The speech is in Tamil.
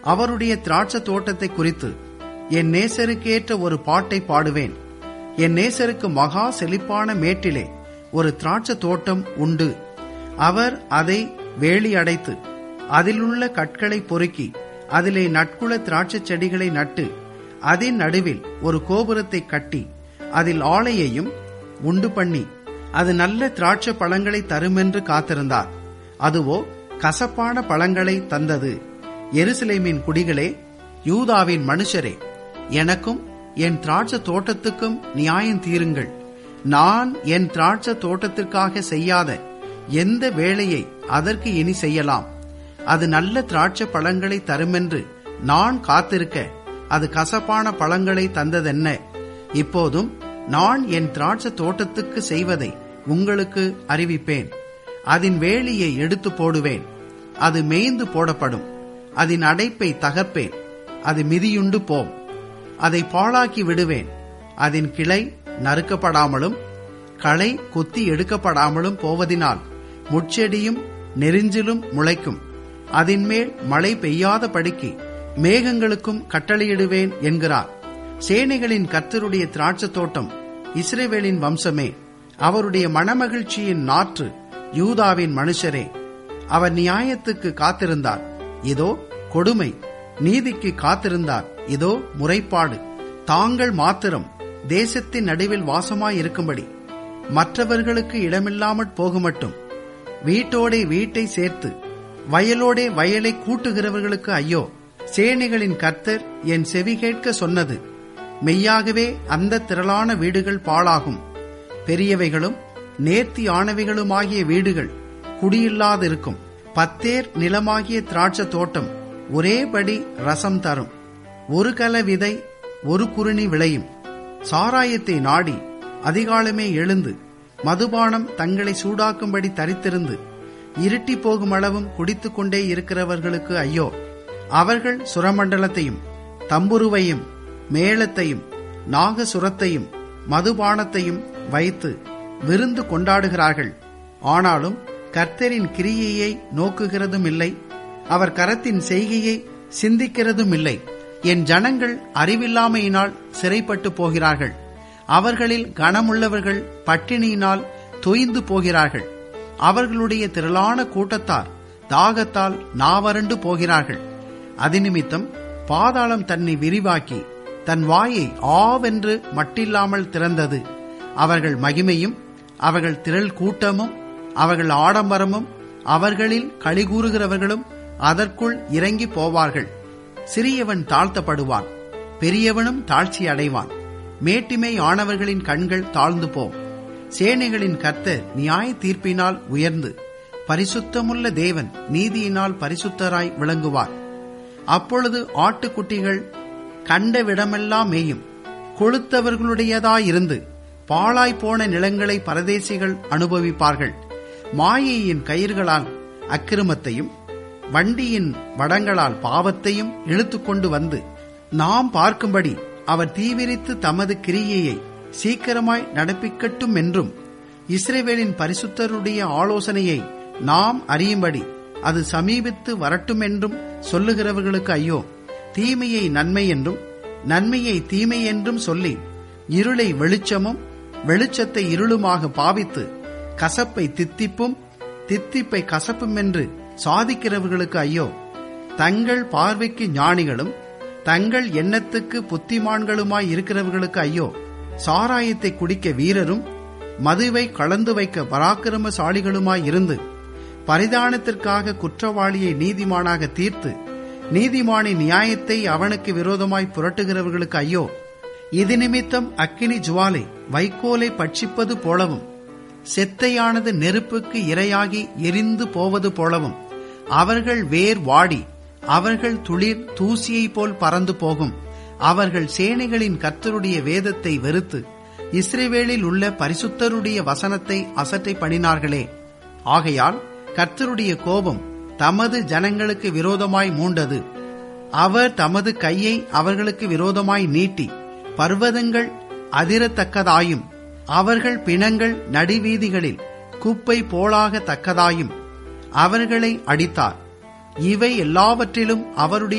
அவருடைய திராட்சை தோட்டத்தை குறித்து என் நேசருக்கேற்ற ஒரு பாட்டை பாடுவேன் என் நேசருக்கு மகா செழிப்பான மேட்டிலே ஒரு திராட்சை தோட்டம் உண்டு அவர் அதை வேலி அடைத்து அதிலுள்ள கற்களை பொறுக்கி அதிலே நட்குல திராட்சை செடிகளை நட்டு அதன் நடுவில் ஒரு கோபுரத்தை கட்டி அதில் ஆலையையும் உண்டு பண்ணி அது நல்ல திராட்சை பழங்களை தருமென்று காத்திருந்தார் அதுவோ கசப்பான பழங்களை தந்தது எருசலேமின் குடிகளே யூதாவின் மனுஷரே எனக்கும் என் திராட்சை தோட்டத்துக்கும் நியாயம் தீருங்கள் நான் என் திராட்சை தோட்டத்திற்காக செய்யாத எந்த வேலையை அதற்கு இனி செய்யலாம் அது நல்ல திராட்சை பழங்களை தருமென்று நான் காத்திருக்க அது கசப்பான பழங்களை தந்ததென்ன இப்போதும் நான் என் திராட்சை தோட்டத்துக்கு செய்வதை உங்களுக்கு அறிவிப்பேன் அதன் வேலியை எடுத்து போடுவேன் அது மேய்ந்து போடப்படும் அதன் அடைப்பை தகர்ப்பேன் அது மிதியுண்டு போம் அதை பாழாக்கி விடுவேன் அதன் கிளை நறுக்கப்படாமலும் களை கொத்தி எடுக்கப்படாமலும் போவதினால் முட்செடியும் நெரிஞ்சிலும் முளைக்கும் அதன்மேல் மழை பெய்யாத படிக்கு மேகங்களுக்கும் கட்டளையிடுவேன் என்கிறார் சேனைகளின் கர்த்தருடைய திராட்சை தோட்டம் இஸ்ரேவேலின் வம்சமே அவருடைய மனமகிழ்ச்சியின் நாற்று யூதாவின் மனுஷரே அவர் நியாயத்துக்கு காத்திருந்தார் இதோ கொடுமை நீதிக்கு காத்திருந்தார் இதோ முறைப்பாடு தாங்கள் மாத்திரம் தேசத்தின் நடுவில் வாசமாயிருக்கும்படி மற்றவர்களுக்கு இடமில்லாமற் போகுமட்டும் வீட்டோடே வீட்டை சேர்த்து வயலோடே வயலை கூட்டுகிறவர்களுக்கு ஐயோ சேனைகளின் கர்த்தர் என் செவி கேட்க சொன்னது மெய்யாகவே அந்த திரளான வீடுகள் பாழாகும் பெரியவைகளும் நேர்த்தியானவைகளுமாகிய வீடுகள் குடியில்லாதிருக்கும் பத்தேர் நிலமாகிய திராட்சை தோட்டம் ஒரேபடி ரசம் தரும் ஒரு கல விதை ஒரு குருணி விளையும் சாராயத்தை நாடி அதிகாலமே எழுந்து மதுபானம் தங்களை சூடாக்கும்படி தரித்திருந்து இருட்டி போகும் அளவும் குடித்துக் கொண்டே இருக்கிறவர்களுக்கு ஐயோ அவர்கள் சுரமண்டலத்தையும் தம்புருவையும் மேளத்தையும் நாகசுரத்தையும் மதுபானத்தையும் வைத்து விருந்து கொண்டாடுகிறார்கள் ஆனாலும் கர்த்தரின் கிரியையை நோக்குகிறதும் இல்லை அவர் கரத்தின் செய்கையை சிந்திக்கிறதும் இல்லை என் ஜனங்கள் அறிவில்லாமையினால் சிறைப்பட்டு போகிறார்கள் அவர்களில் கனமுள்ளவர்கள் பட்டினியினால் தொய்ந்து போகிறார்கள் அவர்களுடைய திரளான கூட்டத்தார் தாகத்தால் நாவறண்டு போகிறார்கள் அதிநிமித்தம் பாதாளம் தன்னை விரிவாக்கி தன் வாயை ஆவென்று மட்டில்லாமல் திறந்தது அவர்கள் மகிமையும் அவர்கள் திரள் கூட்டமும் அவர்கள் ஆடம்பரமும் அவர்களில் களிகூறுகிறவர்களும் அதற்குள் இறங்கி போவார்கள் சிறியவன் தாழ்த்தப்படுவான் பெரியவனும் தாழ்ச்சி அடைவான் மேட்டிமை ஆனவர்களின் கண்கள் தாழ்ந்து போம் சேனைகளின் கர்த்தர் நியாய தீர்ப்பினால் உயர்ந்து பரிசுத்தமுள்ள தேவன் நீதியினால் பரிசுத்தராய் விளங்குவார் அப்பொழுது ஆட்டுக்குட்டிகள் கண்ட விடமெல்லாம் மேயும் கொளுத்தவர்களுடையதாயிருந்து பாழாய் போன நிலங்களை பரதேசிகள் அனுபவிப்பார்கள் மாயையின் கயிர்களால் அக்கிரமத்தையும் வண்டியின் வடங்களால் பாவத்தையும் இழுத்துக்கொண்டு வந்து நாம் பார்க்கும்படி அவர் தீவிரித்து தமது கிரியையை சீக்கிரமாய் நடப்பிக்கட்டும் என்றும் இஸ்ரேவேலின் பரிசுத்தருடைய ஆலோசனையை நாம் அறியும்படி அது சமீபித்து வரட்டும் என்றும் சொல்லுகிறவர்களுக்கு ஐயோ தீமையை நன்மை என்றும் நன்மையை தீமை என்றும் சொல்லி இருளை வெளிச்சமும் வெளிச்சத்தை இருளுமாக பாவித்து கசப்பை தித்திப்பும் தித்திப்பை கசப்பும் என்று சாதிக்கிறவர்களுக்கு ஐயோ தங்கள் பார்வைக்கு ஞானிகளும் தங்கள் எண்ணத்துக்கு புத்திமான்களுமாய் இருக்கிறவர்களுக்கு ஐயோ சாராயத்தை குடிக்க வீரரும் மதுவை கலந்து வைக்க பராக்கிரமசாலிகளுமாய் இருந்து பரிதானத்திற்காக குற்றவாளியை நீதிமானாக தீர்த்து நீதிமானின் நியாயத்தை அவனுக்கு விரோதமாய் புரட்டுகிறவர்களுக்கு ஐயோ இது நிமித்தம் அக்கினி ஜுவாலை வைக்கோலை பட்சிப்பது போலவும் செத்தையானது நெருப்புக்கு இரையாகி எரிந்து போவது போலவும் அவர்கள் வேர் வாடி அவர்கள் துளிர் தூசியைப் போல் பறந்து போகும் அவர்கள் சேனைகளின் கர்த்தருடைய வேதத்தை வெறுத்து இஸ்ரேவேலில் உள்ள பரிசுத்தருடைய வசனத்தை அசட்டை பண்ணினார்களே ஆகையால் கர்த்தருடைய கோபம் தமது ஜனங்களுக்கு விரோதமாய் மூண்டது அவர் தமது கையை அவர்களுக்கு விரோதமாய் நீட்டி பர்வதங்கள் அதிரத்தக்கதாயும் அவர்கள் பிணங்கள் நடுவீதிகளில் குப்பை போலாக தக்கதாயும் அவர்களை அடித்தார் இவை எல்லாவற்றிலும் அவருடைய